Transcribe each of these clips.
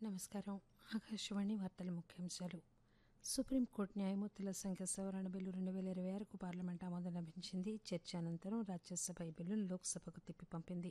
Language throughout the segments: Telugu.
నమస్కారం ఆకాశవాణి వార్తల ముఖ్యాంశాలు సుప్రీంకోర్టు న్యాయమూర్తుల సంఖ్య సవరణ బిల్లు రెండు వేల ఇరవై ఆరుకు పార్లమెంట్ ఆమోదం లభించింది చర్చ అనంతరం రాజ్యసభ ఈ బిల్లును లోక్సభకు తిప్పి పంపింది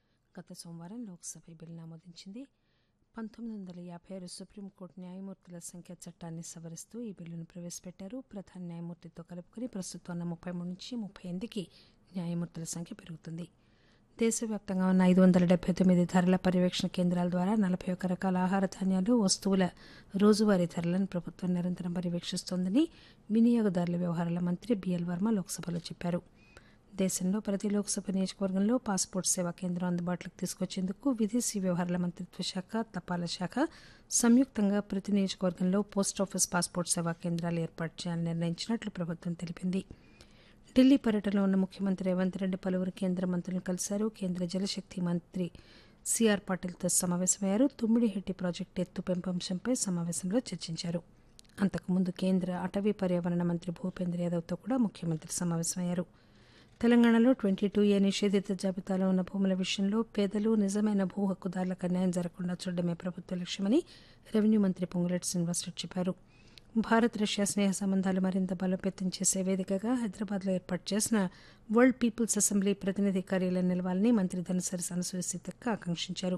గత సోమవారం లోక్సభ ఈ బిల్లును ఆమోదించింది పంతొమ్మిది వందల యాభై ఆరు సుప్రీంకోర్టు న్యాయమూర్తుల సంఖ్య చట్టాన్ని సవరిస్తూ ఈ బిల్లును ప్రవేశపెట్టారు ప్రధాన న్యాయమూర్తితో కలుపుకుని ప్రస్తుతం ఉన్న ముప్పై మూడు నుంచి ముప్పై ఎనిమిదికి న్యాయమూర్తుల సంఖ్య పెరుగుతుంది దేశవ్యాప్తంగా ఉన్న ఐదు వందల డెబ్బై తొమ్మిది ధరల పర్యవేక్షణ కేంద్రాల ద్వారా నలభై ఒక్క రకాల ఆహార ధాన్యాలు వస్తువుల రోజువారీ ధరలను ప్రభుత్వం నిరంతరం పర్యవేక్షిస్తోందని వినియోగదారుల వ్యవహారాల మంత్రి బిఎల్ వర్మ లోక్సభలో చెప్పారు దేశంలో ప్రతి లోక్సభ నియోజకవర్గంలో పాస్పోర్ట్ సేవా కేంద్రం అందుబాటులోకి తీసుకొచ్చేందుకు విదేశీ వ్యవహారాల మంత్రిత్వ శాఖ తపాలా శాఖ సంయుక్తంగా ప్రతి నియోజకవర్గంలో పోస్టాఫీస్ పాస్పోర్ట్ సేవా కేంద్రాలు ఏర్పాటు చేయాలని నిర్ణయించినట్లు ప్రభుత్వం తెలిపింది ఢిల్లీ పర్యటనలో ఉన్న ముఖ్యమంత్రి రేవంత్ రెడ్డి పలువురు కేంద్ర మంత్రులను కలిశారు కేంద్ర జలశక్తి మంత్రి సిఆర్ పాటిల్తో సమావేశమయ్యారు తుమ్మిడిహెట్టి ప్రాజెక్టు ఎత్తు పెంపంశంపై సమావేశంలో చర్చించారు అంతకుముందు కేంద్ర అటవీ పర్యావరణ మంత్రి భూపేంద్ర యాదవ్తో కూడా ముఖ్యమంత్రి సమావేశమయ్యారు తెలంగాణలో ట్వంటీ టూ ఏ నిషేధిత జాబితాలో ఉన్న భూముల విషయంలో పేదలు నిజమైన భూ హక్కుదారులకు అన్యాయం జరగకుండా చూడడమే ప్రభుత్వ లక్ష్యమని రెవెన్యూ మంత్రి పొంగులేటి శ్రీనివాసరెడ్డి చెప్పారు భారత్ రష్యా స్నేహ సంబంధాలు మరింత బలోపేతం చేసే వేదికగా హైదరాబాద్లో ఏర్పాటు చేసిన వరల్డ్ పీపుల్స్ అసెంబ్లీ ప్రతినిధి కార్యాలయం నిలవాలని మంత్రి ధనసరి అనసూయ సీతక్క ఆకాంక్షించారు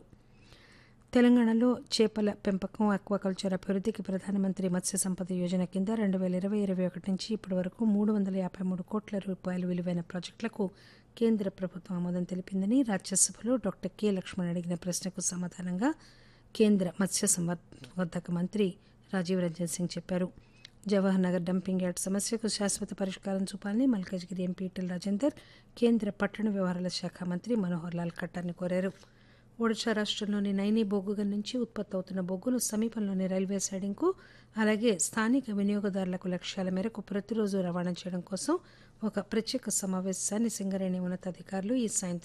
తెలంగాణలో చేపల పెంపకం అక్వాకల్చర్ అభివృద్ధికి ప్రధానమంత్రి మత్స్య సంపద యోజన కింద రెండు వేల ఇరవై ఇరవై ఒకటి నుంచి ఇప్పటి వరకు మూడు వందల యాభై మూడు కోట్ల రూపాయల విలువైన ప్రాజెక్టులకు కేంద్ర ప్రభుత్వం ఆమోదం తెలిపిందని రాజ్యసభలో డాక్టర్ కె లక్ష్మణ్ అడిగిన ప్రశ్నకు సమాధానంగా కేంద్ర మత్స్య సంవర్ధక మంత్రి రాజీవ్ రంజన్ సింగ్ చెప్పారు జవహర్ నగర్ డంపింగ్ యార్డ్ సమస్యకు శాశ్వత పరిష్కారం చూపాలని మల్కాజ్గిరి ఎంపీ ఈటెల రాజేందర్ కేంద్ర పట్టణ వ్యవహారాల శాఖ మంత్రి మనోహర్ లాల్ ఖట్టార్ని కోరారు ఒడిశా రాష్ట్రంలోని నైనీ బొగ్గుగన్ నుంచి ఉత్పత్తి అవుతున్న బొగ్గును సమీపంలోని రైల్వే సైడింగ్కు అలాగే స్థానిక వినియోగదారులకు లక్ష్యాల మేరకు ప్రతిరోజు రవాణా చేయడం కోసం ఒక ప్రత్యేక సమావేశాన్ని సింగరేణి ఉన్నతాధికారులు ఈ సాయంత్రం